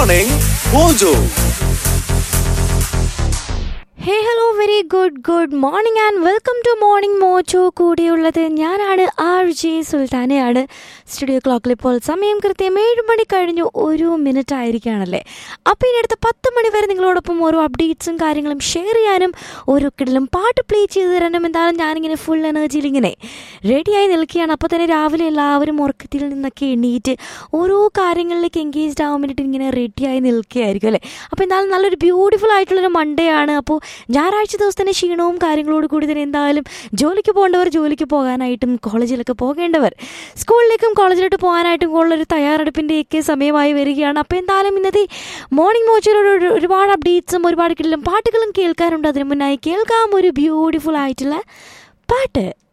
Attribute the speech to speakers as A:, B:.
A: Morning Mojo.
B: Hey hello very good good morning and welcome to morning mojo കൂടിയുള്ളത് ഞാനാണ് R J സുൽത്താനയാണ് studio ക്ലോക്കിൽ ഇപ്പോൾ സമയം കൃത്യം ഏഴ് മണി കഴിഞ്ഞു ഒരു മിനിറ്റ് ആയിരിക്കുകയാണല്ലേ അപ്പോൾ ഇനി അടുത്ത പത്ത് മണി വരെ നിങ്ങളോടൊപ്പം ഓരോ അപ്ഡേറ്റ്സും കാര്യങ്ങളും ഷെയർ ചെയ്യാനും ഓരോ കിടലും പാട്ട് പ്ലേ ചെയ്ത് തരാനും എന്തായാലും ഞാനിങ്ങനെ ഫുൾ എനർജിയിൽ ഇങ്ങനെ റെഡിയായി നിൽക്കുകയാണ് അപ്പോൾ തന്നെ രാവിലെ എല്ലാവരും ഉറക്കത്തിൽ നിന്നൊക്കെ എണീറ്റ് ഓരോ കാര്യങ്ങളിലേക്ക് എൻഗേജ്ഡ് ആവാൻ വേണ്ടിയിട്ട് ഇങ്ങനെ റെഡിയായി നിൽക്കുകയായിരിക്കും അല്ലേ അപ്പോൾ എന്തായാലും നല്ലൊരു ബ്യൂട്ടിഫുൾ ആയിട്ടുള്ളൊരു മൺഡേ ആണ് അപ്പോൾ ഞായറാഴ്ച ദിവസത്തെ ക്ഷീണവും കാര്യങ്ങളോട് കൂടി തന്നെ എന്തായാലും ജോലിക്ക് പോകേണ്ടവർ ജോലിക്ക് പോകാനായിട്ടും കോളേജിലൊക്കെ പോകേണ്ടവർ സ്കൂളിലേക്കും കോളേജിലോട്ട് പോകാനായിട്ടും ഉള്ളൊരു തയ്യാറെടുപ്പിൻ്റെയൊക്കെ സമയമായി വരികയാണ് അപ്പോൾ എന്തായാലും ഇന്നത്തെ മോർണിംഗ് മോച്ചിലൂടെ ഒരുപാട് അപ്ഡേറ്റ്സും ഒരുപാട് കിടലും പാട്ടുകളും കേൾക്കാറുണ്ട് അതിന് മുന്നായി കേൾക്കാം ഒരു ബ്യൂട്ടിഫുൾ ആയിട്ടുള്ള പാട്ട്